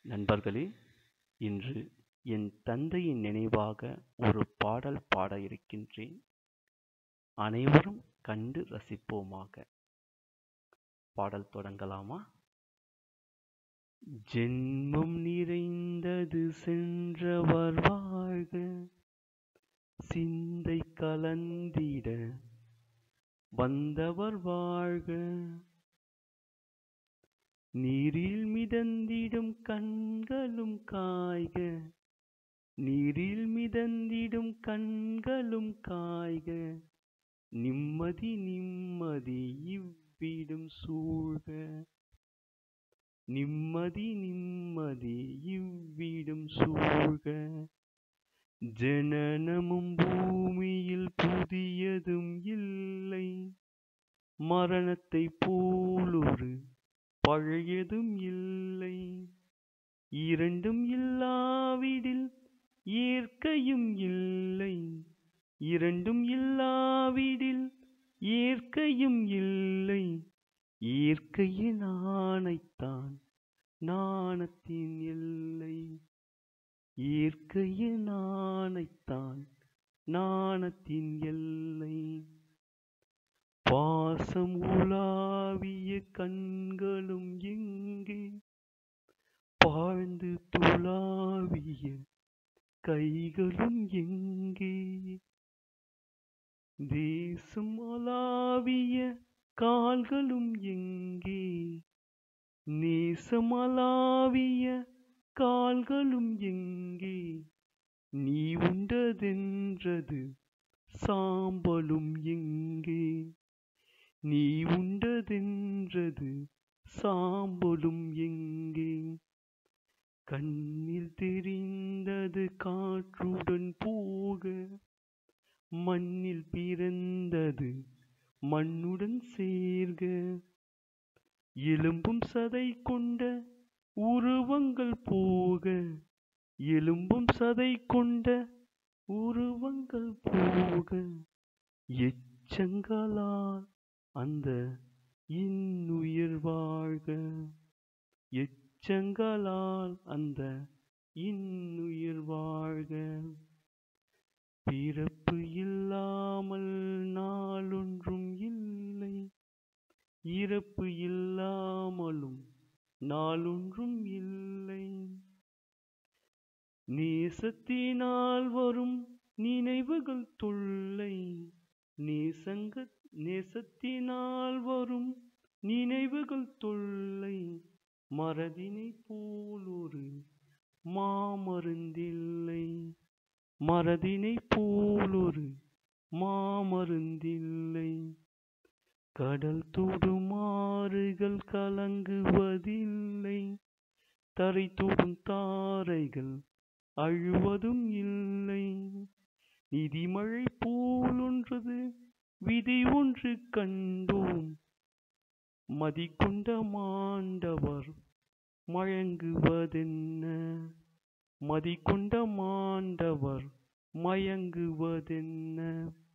நண்பர்களே இன்று என் தந்தையின் நினைவாக ஒரு பாடல் பாட இருக்கின்றேன் அனைவரும் கண்டு ரசிப்போமாக பாடல் தொடங்கலாமா ஜென்மம் நிறைந்தது சென்றவர் வாழ்க சிந்தை கலந்திட வந்தவர் வாழ்க நீரில் மிதந்திடும் கண்களும் காய்க நீரில் மிதந்திடும் கண்களும் காய்க நிம்மதி நிம்மதி இவ்விடும் சூழ்க நிம்மதி நிம்மதி இவ்விடும் சூழ்க ஜனனமும் பூமியில் புதியதும் இல்லை மரணத்தை போலொரு பழையதும் இல்லை இரண்டும் இல்லாவிடில் இயற்கையும் இல்லை இரண்டும் இல்லாவிடில் இயற்கையும் இல்லை இயற்கையின் ஆணைத்தான் நாணத்தின் எல்லை இயற்கையின் ஆணைத்தான் நாணத்தின் எல்லை பாசம் உலாவிய கண்களும் எங்கே பாழ்ந்து துளாவிய கைகளும் எங்கே தேசம் அலாவிய கால்களும் எங்கே நேசமலாவிய கால்களும் எங்கே நீ உண்டதென்றது சாம்பலும் எங்கே நீ உண்டதென்றது சாம்பலும் எங்கே கண்ணில் தெரிந்தது காற்றுடன் போக மண்ணில் பிறந்தது மண்ணுடன் சேர்க எலும்பும் சதை கொண்ட உருவங்கள் போக எலும்பும் சதை கொண்ட உருவங்கள் போக எச்சங்களால் அந்த இன்னுயிர் வாழ்க எச்சங்களால் அந்த இன்னுயிர் வாழ்க பிறப்பு இல்லாமல் நாளொன்றும் இல்லை இறப்பு இல்லாமலும் நாளொன்றும் இல்லை நேசத்தினால் வரும் நினைவுகள் தொல்லை நேசங்க நேசத்தினால் வரும் நினைவுகள் தொல்லை மறதினை போல் ஒரு மாமருந்தில்லை மறதினை போல் ஒரு மாமருந்தில்லை கடல் தொடும் ஆறுகள் கலங்குவதில்லை தரை தொடும் தாரைகள் அழுவதும் இல்லை நிதிமழை போல் ஒன்றது விதி ஒன்று கண்டோம் மதிக்கொண்ட மாண்டவர் மயங்குவதென்ன மதிக்கொண்ட மாண்டவர் மயங்குவதென்ன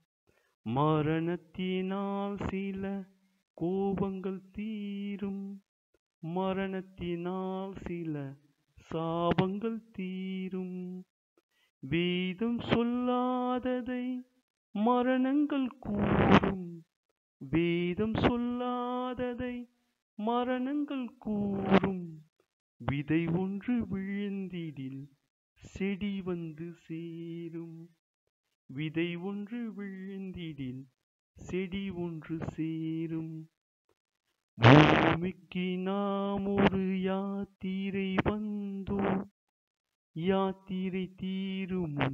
மரணத்தினால் சில கோபங்கள் தீரும் மரணத்தினால் சில சாபங்கள் தீரும் வேதம் சொல்லாததை மரணங்கள் கூறும் வேதம் சொல்லாததை மரணங்கள் கூறும் விதை ஒன்று விழுந்திடில் செடி வந்து சேரும் விதை ஒன்று விழுந்திடில் செடி ஒன்று சேரும் பூமிக்கு நாம் ஒரு யாத்திரை வந்தோம் யாத்திரை தீருமுன்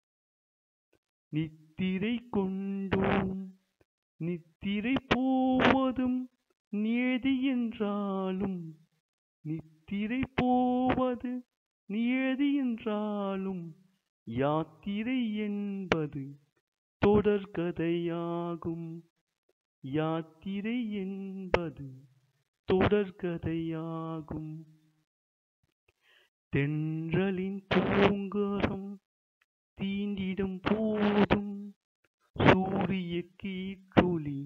நித்திரை கொண்டோம் நித்திரை போவதும் நியதி என்றாலும் நித்திரை போவது நியதி என்றாலும் யாத்திரை என்பது தொடர்கதையாகும் யாத்திரை என்பது தொடர்கதையாகும் தென்றலின் பூங்காரம் தீண்டிடும் போதும் சூரிய கீற்றொளி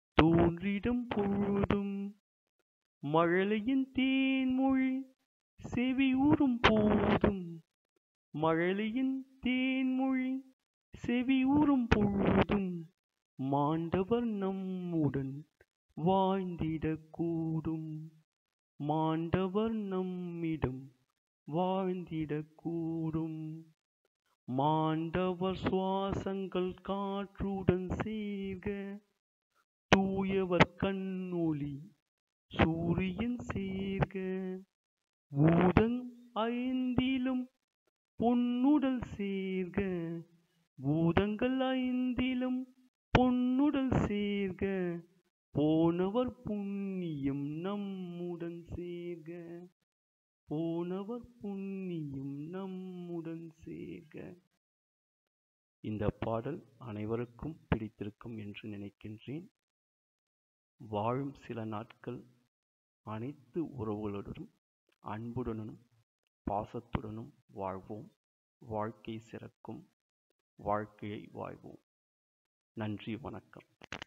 தோன்றிடும் பொழுதும் மழலையின் தேன்மொழி செவியுறும் போதும் மழலையின் தேன்மொழி செவியுறும் பொழுதும் மாண்டவர் நம்முடன் வாழ்ந்திடக்கூடும் மாண்டவர் நம்மிடம் வாழ்ந்திடக்கூடும் மாண்டவர் சுவாசங்கள் காற்றுடன் சேர்க தூயவர் கண்ணொளி சூரியன் சேர்க பூதங் ஐந்திலும் பொன்னுடல் சேர்க பூதங்கள் ஐந்திலும் பொன்னுடல் சேர்க போனவர் புண்ணியம் நம்முடன் சேர்க போனவர் புண்ணியம் நம்முடன் சேர்க இந்த பாடல் அனைவருக்கும் பிடித்திருக்கும் என்று நினைக்கின்றேன் வாழும் சில நாட்கள் அனைத்து உறவுகளுடனும் அன்புடனும் பாசத்துடனும் வாழ்வோம் வாழ்க்கை சிறக்கும் வாழ்க்கையை வாழ்வோம் நன்றி வணக்கம்